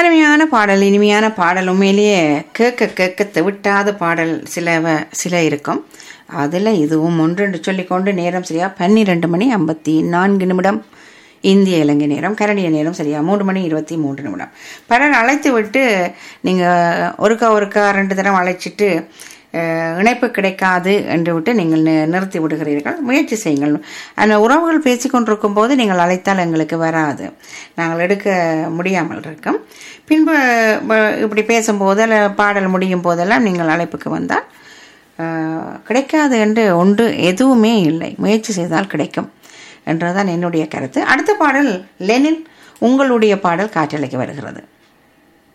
அருமையான பாடல் இனிமையான பாடல் உண்மையிலேயே கேட்க கேட்க தெவிட்டாத பாடல் சில வ- சில இருக்கும் அதில் இதுவும் ஒன்று சொல்லிக்கொண்டு நேரம் சரியா பன்னிரெண்டு மணி ஐம்பத்தி நான்கு நிமிடம் இந்திய இலங்கை நேரம் கனடிய நேரம் சரியா மூன்று மணி இருபத்தி மூன்று நிமிடம் பலர் அழைத்து விட்டு நீங்கள் ஒருக்கா ஒருக்கா ரெண்டு தடவை அழைச்சிட்டு அஹ், இணைப்பு கிடைக்காது என்று விட்டு நீங்கள் நி- நிறுத்தி விடுகிறீர்கள் முயற்சி செய்யுங்கள் அந்த உறவுகள் பேசிக்கொண்டிருக்கும் போது நீங்கள் அழைத்தால் எங்களுக்கு வராது நாங்கள் எடுக்க முடியாமல் இருக்கும் பின்பு ப- இப்படி பேசும்போது அல்ல பாடல் முடியும் போதெல்லாம் நீங்கள் அழைப்புக்கு வந்தால் அஹ், கிடைக்காது என்று ஒன்று எதுவுமே இல்லை முயற்சி செய்தால் கிடைக்கும் என்றுதான் என்னுடைய கருத்து அடுத்த பாடல் லெனின் உங்களுடைய பாடல் காற்றலைக்கு வருகிறது